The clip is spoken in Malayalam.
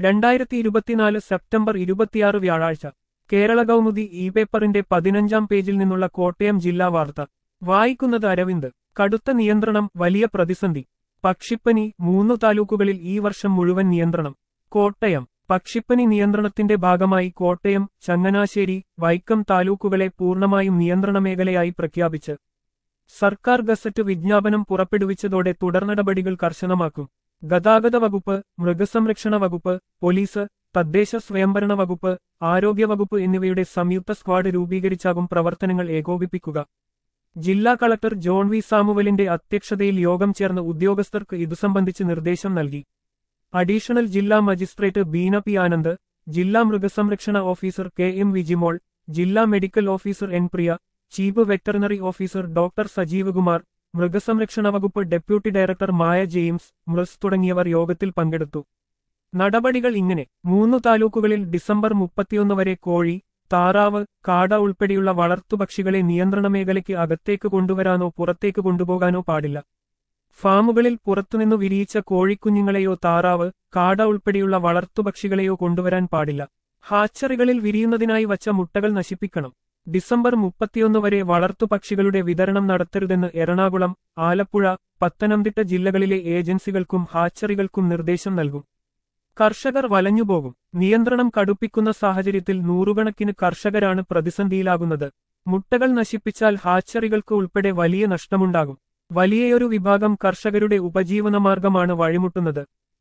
രണ്ടായിരത്തി ഇരുപത്തിനാല് സെപ്റ്റംബർ ഇരുപത്തിയാറ് വ്യാഴാഴ്ച കേരള കൗമുദി ഇ പേപ്പറിന്റെ പതിനഞ്ചാം പേജിൽ നിന്നുള്ള കോട്ടയം ജില്ലാ വാർത്ത വായിക്കുന്നത് അരവിന്ദ് കടുത്ത നിയന്ത്രണം വലിയ പ്രതിസന്ധി പക്ഷിപ്പനി മൂന്നു താലൂക്കുകളിൽ ഈ വർഷം മുഴുവൻ നിയന്ത്രണം കോട്ടയം പക്ഷിപ്പനി നിയന്ത്രണത്തിന്റെ ഭാഗമായി കോട്ടയം ചങ്ങനാശ്ശേരി വൈക്കം താലൂക്കുകളെ പൂർണ്ണമായും നിയന്ത്രണ മേഖലയായി പ്രഖ്യാപിച്ച് സർക്കാർ ഗസറ്റ് വിജ്ഞാപനം പുറപ്പെടുവിച്ചതോടെ തുടർനടപടികൾ കർശനമാക്കും ഗതാഗത വകുപ്പ് മൃഗസംരക്ഷണ വകുപ്പ് പോലീസ് തദ്ദേശ സ്വയംഭരണ വകുപ്പ് ആരോഗ്യവകുപ്പ് എന്നിവയുടെ സംയുക്ത സ്ക്വാഡ് രൂപീകരിച്ചാകും പ്രവർത്തനങ്ങൾ ഏകോപിപ്പിക്കുക ജില്ലാ കളക്ടർ ജോൺ വി സാമുവലിന്റെ അധ്യക്ഷതയിൽ യോഗം ചേർന്ന് ഉദ്യോഗസ്ഥർക്ക് ഇതു സംബന്ധിച്ച് നിർദ്ദേശം നൽകി അഡീഷണൽ ജില്ലാ മജിസ്ട്രേറ്റ് ബീന പി ആനന്ദ് ജില്ലാ മൃഗസംരക്ഷണ ഓഫീസർ കെ എം വിജിമോൾ ജില്ലാ medical officer N Priya chief veterinary officer doctor Sajeev Kumar മൃഗസംരക്ഷണ വകുപ്പ് ഡെപ്യൂട്ടി ഡയറക്ടർ മായ ജെയിംസ് മൃസ് തുടങ്ങിയവർ യോഗത്തിൽ പങ്കെടുത്തു നടപടികൾ ഇങ്ങനെ മൂന്നു താലൂക്കുകളിൽ ഡിസംബർ മുപ്പത്തിയൊന്ന് വരെ കോഴി താറാവ് കാട ഉൾപ്പെടെയുള്ള വളർത്തുപക്ഷികളെ നിയന്ത്രണ മേഖലയ്ക്ക് അകത്തേക്ക് കൊണ്ടുവരാനോ പുറത്തേക്ക് കൊണ്ടുപോകാനോ പാടില്ല ഫാമുകളിൽ പുറത്തുനിന്നു വിരിയിച്ച കോഴിക്കുഞ്ഞുങ്ങളെയോ താറാവ് കാട ഉൾപ്പെടെയുള്ള വളർത്തുപക്ഷികളെയോ കൊണ്ടുവരാൻ പാടില്ല ഹാച്ചറികളിൽ വിരിയുന്നതിനായി വച്ച മുട്ടകൾ നശിപ്പിക്കണം ഡിസംബർ മുപ്പത്തിയൊന്ന് വരെ വളർത്തുപക്ഷികളുടെ വിതരണം നടത്തരുതെന്ന് എറണാകുളം ആലപ്പുഴ പത്തനംതിട്ട ജില്ലകളിലെ ഏജൻസികൾക്കും ഹാച്ചറികൾക്കും നിർദ്ദേശം നൽകും കർഷകർ വലഞ്ഞുപോകും നിയന്ത്രണം കടുപ്പിക്കുന്ന സാഹചര്യത്തിൽ നൂറുകണക്കിന് കർഷകരാണ് പ്രതിസന്ധിയിലാകുന്നത് മുട്ടകൾ നശിപ്പിച്ചാൽ ഹാച്ചറികൾക്ക് ഉൾപ്പെടെ വലിയ നഷ്ടമുണ്ടാകും വലിയൊരു വിഭാഗം കർഷകരുടെ ഉപജീവനമാർഗമാണ് വഴിമുട്ടുന്നത്